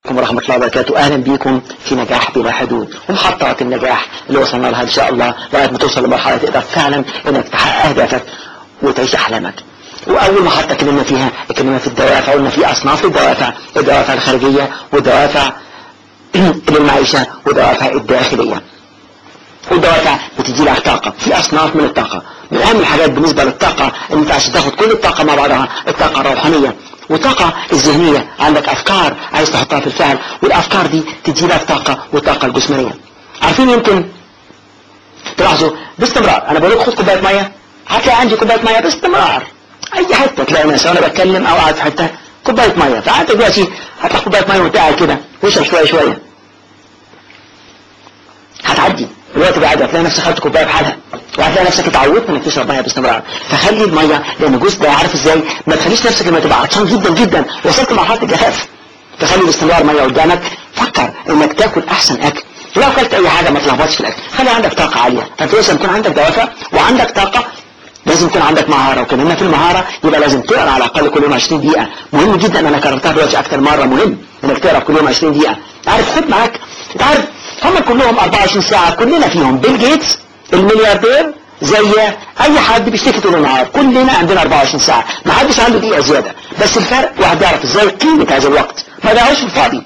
ورحمة الله وبركاته أهلا بيكم في نجاح بلا حدود ومحطات النجاح اللي وصلنا لها إن شاء الله لغاية ما توصل لمرحلة تقدر فعلا إنك تحقق أهدافك وتعيش أحلامك وأول محطة اتكلمنا فيها اتكلمنا في الدوافع قلنا في أصناف الدوافع الدوافع الخارجية والدوافع للمعيشة والدوافع الداخلية والدوافع بتدي لك طاقة في أصناف من الطاقة من أهم الحاجات بالنسبة للطاقة إن أنت عشان تاخد كل الطاقة مع بعضها الطاقة الروحانية والطاقة الذهنية عندك أفكار عايز تحطها في الفعل والأفكار دي تدي لك طاقة والطاقة الجسمانية عارفين يمكن تلاحظوا باستمرار أنا بقول لك خد كوباية مية هتلاقي عندي كوباية مية باستمرار أي حتة تلاقي ناس وأنا بتكلم أو قاعد في حتة كوباية مية فأنت دلوقتي هتاخد كوباية مية وأنت قاعد كده واشرب شوية شوية هتعدي الوقت بعد هتلاقي نفسك خدت كوبايه بحالها وهتلاقي نفسك اتعودت انك تشرب ميه باستمرار فخلي الميه لان الجزء ده عارف ازاي ما تخليش نفسك لما تبقى عطشان جدا جدا وصلت لمرحله الجفاف تخلي باستمرار ميه قدامك فكر انك تاكل احسن اكل لو اكلت اي حاجه ما تلخبطش في الاكل خلي عندك طاقه عاليه فانت لازم يكون عندك دوافع وعندك طاقه لازم يكون عندك مهارة وكمان في المهارة يبقى لازم تقرا على الأقل كل يوم 20 دقيقة مهم جدا أنا كررتها دلوقتي أكتر مرة مهم إنك تقرا كل يوم 20 دقيقة عارف خد معاك أنت عارف هم كلهم 24 ساعة كلنا فيهم بيل جيتس الملياردير زي أي حد بيشتكي طول النهار كلنا عندنا 24 ساعة ما حدش عنده دقيقة زيادة بس الفرق واحد يعرف إزاي قيمة هذا الوقت ما يضيعوش في الفاضي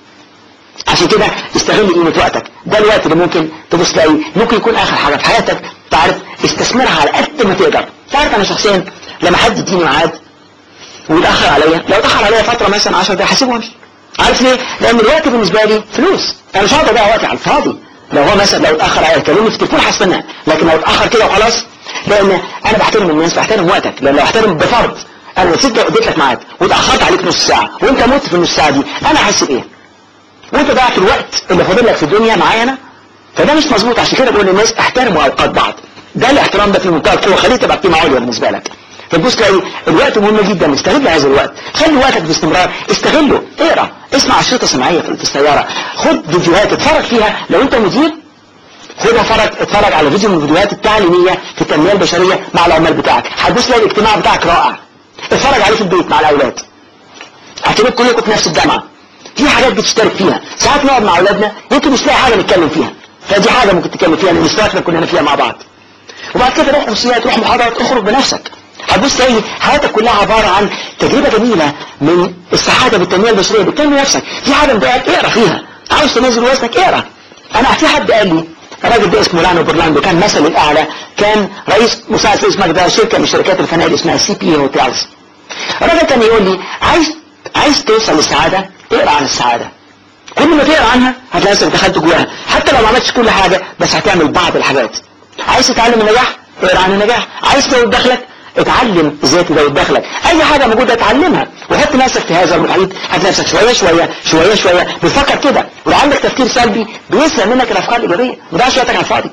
عشان كده استغل قيمة وقتك ده الوقت اللي ممكن تبص تلاقي ممكن يكون آخر حاجة في حياتك تعرف استثمرها على قد ما تقدر تعرف أنا شخصيا لما حد يديني ميعاد ويتأخر عليا لو اتأخر عليا فترة مثلا 10 دقايق هسيبه وامشي عارف ليه؟ لأن الوقت بالنسبة لي فلوس أنا مش هقعد أضيع وقتي على الفاضي لو هو مثلا لو اتأخر عليا يكلمني في التليفون هستناه لكن لو اتأخر كده وخلاص لأن أنا بحترم الناس بحترم وقتك لأن لو احترم بفرض أنا ست اديت لك ميعاد واتأخرت عليك نص ساعة وأنت مت في النص ساعة دي أنا هحس بإيه؟ وأنت ضيعت الوقت اللي فاضل لك في الدنيا معايا أنا فده مش مظبوط عشان كده بقول للناس احترموا أوقات بعض ده الاحترام ده في منتهى القوة خليه تبقى قيمة عليا بالنسبة لك فتبص تلاقي الوقت مهم جدا استغل هذا الوقت خلي وقتك باستمرار استغله اقرا اسمع اشرطه سمعيه في السياره خد فيديوهات اتفرج فيها لو انت مدير خدها اتفرج اتفرج على فيديو من الفيديوهات التعليميه في التنميه البشريه مع العمال بتاعك هتبص تلاقي الاجتماع بتاعك رائع اتفرج عليه في البيت مع الاولاد هتبقى كلكم في نفس الجامعه في حاجات بتشترك فيها ساعات نقعد مع اولادنا يمكن مش لاقي حاجه نتكلم فيها فدي حاجه ممكن تتكلم فيها لان اشتركنا كلنا فيها مع بعض وبعد كده روح امسيات روح محاضرات اخرج بنفسك هتبص تلاقي حياتك كلها عبارة عن تجربة جميلة من السعادة بالتنمية البشرية بتنمي نفسك في حاجة مضايقك اقرا فيها عاوز تنزل وزنك اقرا انا في حد قال لي الراجل ده اسمه لانو برلاندو كان مثل الاعلى كان رئيس مساعد رئيس مجد شركة من شركات الفنادق اسمها سي بي هوتيلز الراجل كان يقول لي عايز عايز توصل للسعادة اقرا عن السعادة كل ما تقرا عنها هتلاقي نفسك دخلت جواها حتى لو ما عملتش كل حاجة بس هتعمل بعض الحاجات عايز تتعلم النجاح اقرا عن النجاح عايز تزود دخلك اتعلم ازاي تزود دخلك اي حاجة موجودة اتعلمها وحط نفسك في هذا المحيط هتلاقي نفسك شوية شوية شوية شوية بتفكر كده ولو عندك تفكير سلبي بيسرق منك الافكار الايجابية ما تضيعش وقتك على الفاضي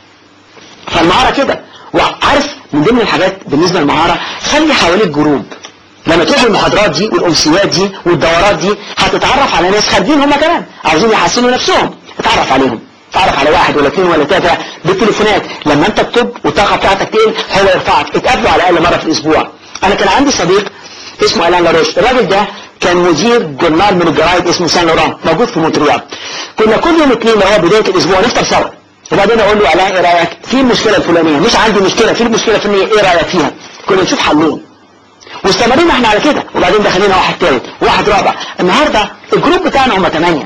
فالمهارة كده وعارف من ضمن الحاجات بالنسبة للمهارة خلي حواليك جروب لما تروح المحاضرات دي والامسيات دي والدورات دي هتتعرف على ناس خارجين هم كمان عاوزين يحسنوا نفسهم اتعرف عليهم تعرف على واحد ولا اثنين ولا ثلاثة بالتليفونات لما انت تطب والطاقة بتاعتك تقل هو يرفعك اتقابلوا على الاقل مرة في الاسبوع انا كان عندي صديق اسمه الان لاروش الراجل ده كان مدير جورنال من الجرايد اسمه سان لوران موجود في مونتريال كنا كل يوم اثنين اللي هو بداية الاسبوع نفطر سوا وبعدين اقول له الان ايه رايك في المشكلة الفلانية مش عندي مشكلة في المشكلة الفلانية ايه رايك فيها كنا نشوف حلين واستمرينا احنا على كده وبعدين دخلنا واحد ثالث واحد رابع النهارده الجروب بتاعنا هم ثمانية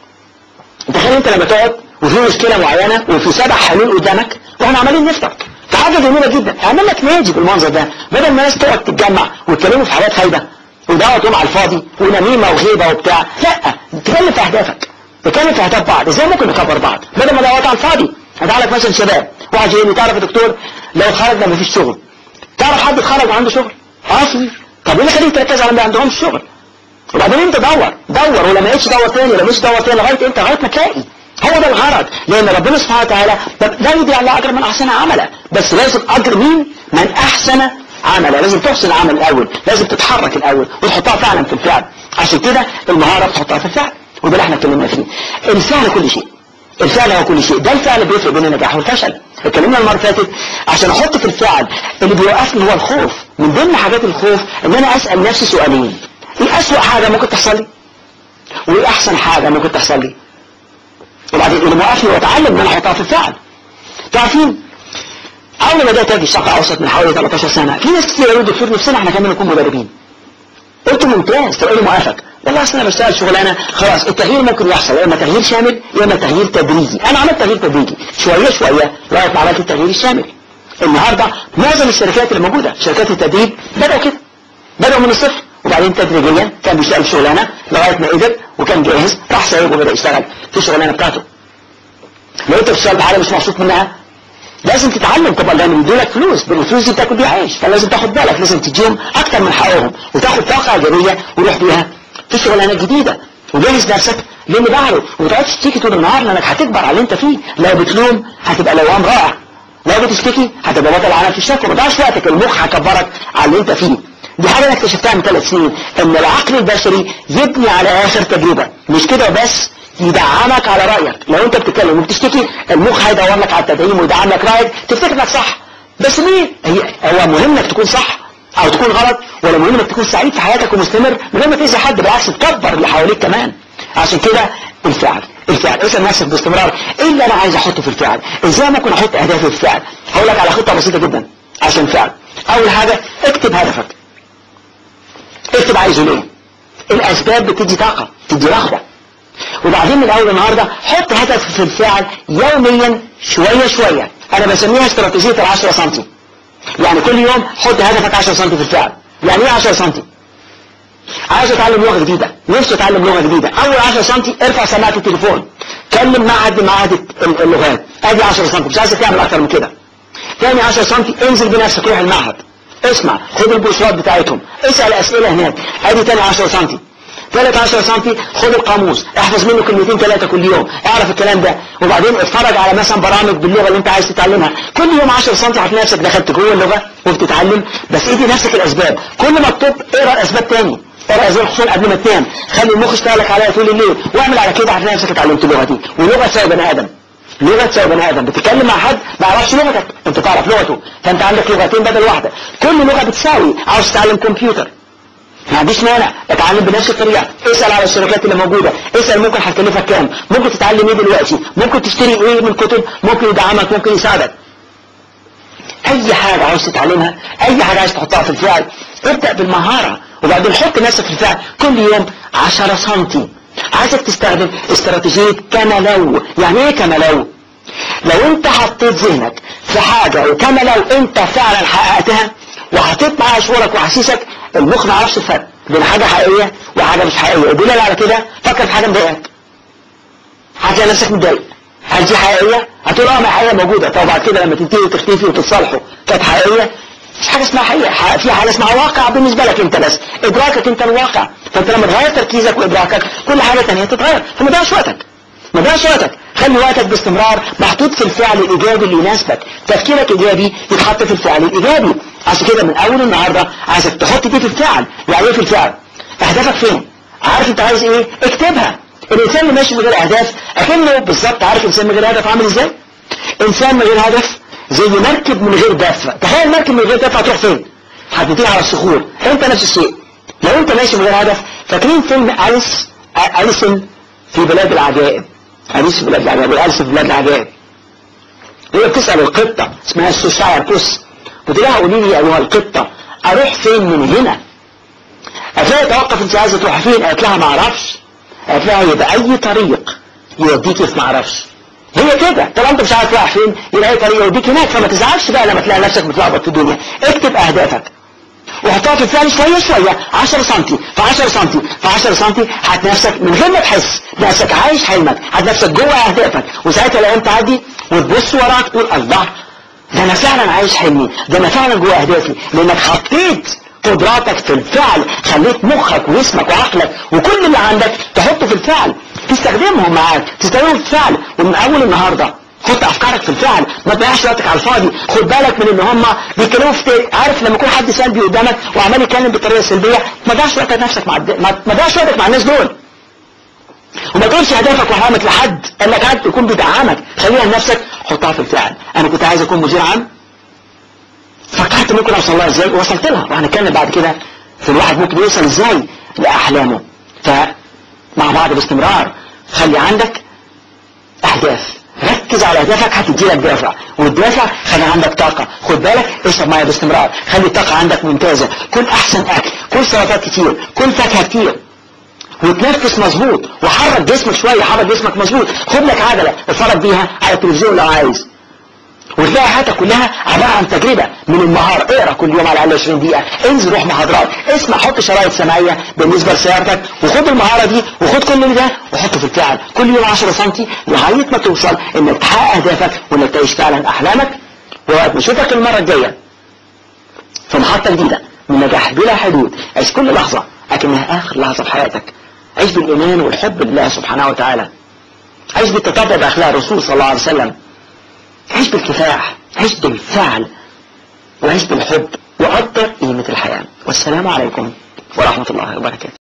تخيل انت لما تقعد وفي مشكلة معينة وفي سبع حلول قدامك واحنا عمالين نفطر فحاجة جميلة جدا اعمل لك نادي بالمنظر ده بدل ما الناس تقعد تتجمع ويتكلموا في حاجات خايبة ودعوة على الفاضي ونميمة وغيبة وبتاع لا تكلم في اهدافك تكلم في اهداف بعض ازاي ممكن نكبر بعض بدل ما دعوات على الفاضي هتعلق مثلا شباب واحد يقول لي تعرف يا دكتور لو خرجنا مفيش شغل تعرف حد اتخرج وعنده شغل اه في طب ايه اللي خليك تركز على اللي ما عندهمش شغل وبعدين انت دور دور ولما لقيتش دور تاني لما لقيتش دور تاني لغايه انت لغايه ما تلاقي هو ده الغرض لان ربنا سبحانه وتعالى لا يضيع الله اجر من احسن عملا بس لازم اجر مين من احسن عملا لازم تحسن العمل الاول لازم تتحرك الاول وتحطها فعلا في الفعل عشان كده المهاره بتحطها في الفعل وده اللي احنا اتكلمنا فيه الفعل كل شيء الفعل هو كل شيء ده الفعل بيفرق بين النجاح والفشل اتكلمنا المره اللي فاتت عشان احط في الفعل اللي بيوقفني هو الخوف من ضمن حاجات الخوف ان انا اسال نفسي سؤالين ايه اسوأ حاجه ممكن تحصل لي وايه احسن حاجه ممكن تحصل لي وبعدين اللي موقفني واتعلم ان انا احطها في الفعل تعرفين اول ما بدات اجي الشرق اوسط من حوالي 13 سنه في ناس كتير قالوا دكتور نفسنا احنا كمان نكون مدربين قلت ممتاز تقول لي موافق والله اصل انا بشتغل شغلانه خلاص التغيير ممكن يحصل يا اما تغيير شامل يا اما تغيير تدريجي انا عملت تغيير تدريجي شويه شويه لغايه ما عملت التغيير الشامل النهارده معظم الشركات اللي موجوده شركات التدريب بداوا كده بداوا من الصفر وبعدين تدريجيا كان بيشتغل شغلانه لغايه ما قدر وكان جاهز راح سايب وبدا يشتغل في الشغلانه بتاعته لو انت بتشتغل بحاجه مش مبسوط منها لازم تتعلم طبعا لان بيدوا لك فلوس بالفلوس دي بتاكل بيها عيش فلازم تاخد بالك لازم تديهم اكتر من حقهم وتاخد طاقه ايجابيه وروح بيها في شغلانه جديده وجهز نفسك للي بعده وما تقعدش تشتكي طول النهار لانك هتكبر على اللي انت فيه لو بتلوم هتبقى لوام رائع لو بتشتكي هتبقى بطل عالم في الشكوى ما تضيعش وقتك المخ هيكبرك على اللي انت فيه دي حاجه انا اكتشفتها من ثلاث سنين ان العقل البشري يبني على اخر تجربه مش كده بس يدعمك على رأيك لو انت بتتكلم وبتشتكي المخ هيدور لك على التدعيم ويدعم لك رأيك تفتكر انك صح بس ليه هي هو مهم انك تكون صح او تكون غلط ولا مهم انك تكون سعيد في حياتك ومستمر من غير ما تأذي حد بالعكس تكبر اللي حواليك كمان عشان كده الفعل الفعل اسال نفسك باستمرار ايه اللي انا عايز احطه في الفعل ازاي ممكن احط اهدافي في الفعل هقول لك على خطه بسيطه جدا عشان الفعل اول حاجه اكتب هدفك اكتب عايزه ليه الاسباب بتدي طاقه تدي رغبه وبعدين من اول النهاردة حط هدف في الفعل يوميا شوية شوية انا بسميها استراتيجية العشرة سنتي يعني كل يوم حط هدفك 10 سنتي في الفعل يعني ايه 10 سنتي عايز اتعلم لغة جديدة نفسي اتعلم لغة جديدة اول 10 سنتي ارفع سماعة التليفون كلم معهد من معاهد اللغات ادي 10 سنتي مش عايز تعمل اكتر من كده تاني 10 سنتي انزل بنفسك روح المعهد اسمع خد البروشورات بتاعتهم اسأل اسئلة هناك ادي تاني 10 سنتي 13 سم خد القاموس احفظ منه كلمتين ثلاثة كل يوم اعرف الكلام ده وبعدين اتفرج على مثلا برامج باللغة اللي انت عايز تتعلمها كل يوم 10 سم هتلاقي نفسك دخلت جوه اللغة وبتتعلم بس ادي نفسك الاسباب كل ما تطب اقرا الاسباب تاني اقرا اسباب الحصول قبل ما تنام خلي المخ يشتغلك عليها طول الليل واعمل على كده هتلاقي نفسك اتعلمت اللغة دي ولغة تساوي بني ادم لغة تساوي بني ادم بتتكلم مع حد ما يعرفش لغتك انت تعرف لغته فانت عندك لغتين بدل واحدة كل لغة بتساوي عاوز تتعلم كمبيوتر ما عنديش مانع اتعلم بنفس الطريقة اسأل على الشركات اللي موجودة اسأل ممكن هتكلفك كام ممكن تتعلم ايه دلوقتي ممكن تشتري ايه من كتب ممكن يدعمك ممكن يساعدك اي حاجة عاوز تتعلمها اي حاجة عايز تحطها في الفعل ابدأ بالمهارة وبعدين حط نفسك في الفعل كل يوم 10 سنتي عايزك تستخدم استراتيجية كما لو يعني ايه كما لو لو انت حطيت ذهنك في حاجة وكما لو انت فعلا حققتها وحطيت معاها شعورك واحاسيسك المخ ما يعرفش الفرق بين حاجة حقيقية وحاجة مش حقيقية الدليل على كده فكر في حاجة مضايقك هتلاقي نفسك متضايق هل دي حقيقية؟ هتقول اه ما حقيقية موجودة طب بعد كده لما تنتهي وتختفي وتتصالحوا كانت حقيقية مش حاجة اسمها حقيقة في حاجة اسمها واقع بالنسبة لك انت بس ادراكك انت الواقع فانت لما تغير تركيزك وادراكك كل حاجة تانية تتغير فما تضيعش وقتك ما تضيعش وقتك خلي وقتك باستمرار محطوط في الفعل الايجابي اللي يناسبك تفكيرك ايجابي يتحط في الفعل الايجابي عشان كده من اول النهارده عايزك تحط دي في الفعل يعني ايه في الفعل اهدافك فين عارف انت عايز ايه اكتبها الانسان اللي ماشي من غير اهداف اكنه بالظبط عارف انسان من غير هدف عامل ازاي انسان من غير هدف زي مركب من غير دفع تخيل مركب من غير دفع تروح فين هتنتهي على الصخور انت نفس الشيء لو انت ماشي من غير هدف فاكرين فيلم أليس أليسن في بلاد العجائب أليس في بلاد العجائب أليس في بلاد العجائب هي بتسأل القطة اسمها السوشاير بوس قلت لها قولي لي أيها القطة أروح فين من هنا هتلاقي توقف انت عايزة تروح فين قالت لها ما اعرفش قالت لها يبقى أي طريق يوديك في ما اعرفش هي كده طالما انت مش عارف رايح فين يبقى اي طريق يوديك هناك فما تزعلش بقى لما تلاقي نفسك بتلخبط في الدنيا اكتب اهدافك وحطها في الفعل شوية شوية 10 سنتي في 10 سنتي في 10 سنتي هات نفسك من غير ما تحس نفسك عايش حلمك هات نفسك جوه اهدافك وساعتها الايام تعدي وتبص وراك تقول الله ده انا فعلا عايش حلمي ده انا فعلا جوه اهدافي لانك حطيت قدراتك في الفعل خليت مخك واسمك وعقلك وكل اللي عندك تحطه في الفعل تستخدمهم معاك تستخدمهم في الفعل ومن اول النهارده حط افكارك في الفعل ما تضيعش وقتك على الفاضي خد بالك من ان هم بيتكلموا في عارف لما يكون حد سلبي قدامك وعمال يتكلم بطريقه سلبيه ما تضيعش وقتك نفسك مع الد... ما تضيعش وقتك مع الناس دول وما تقولش هدفك وحلمك لحد انك عايز تكون بيدعمك خليها لنفسك حطها في الفعل انا كنت عايز اكون مدير عام فكرت ممكن اوصل لها ازاي وصلت لها وهنتكلم بعد كده في الواحد ممكن يوصل ازاي لاحلامه ف مع بعض باستمرار خلي عندك اهداف ركز على اهدافك هتدي لك دافع والدافع خلي عندك طاقة خد بالك اشرب ميه باستمرار خلي الطاقة عندك ممتازة كل احسن اكل كل سلطات كتير كل فاكهة كتير وتنفس مظبوط وحرك جسمك شوية حرك جسمك مظبوط خد لك عجلة اتفرج بيها على التلفزيون لو عايز وتلاقي حياتك كلها عبارة عن تجربة من النهار اقرا كل يوم على الاقل 20 دقيقة انزل روح محاضرات اسمع حط شرايط سمعية بالنسبة لسيارتك وخد المهارة دي وخد كل ده وحطه في الفعل كل يوم 10 سم لغاية ما توصل انك تحقق اهدافك وانك تعيش فعلا احلامك ووقت ما اشوفك المرة الجاية في محطة جديدة من نجاح بلا حدود عيش كل لحظة لكنها اخر لحظة في حياتك عيش بالايمان والحب لله سبحانه وتعالى عيش بالتطبع باخلاق الرسول صلى الله عليه وسلم عيش بالكفاح عيش بالفعل وعيش بالحب وقدر قيمة الحياة والسلام عليكم ورحمة الله وبركاته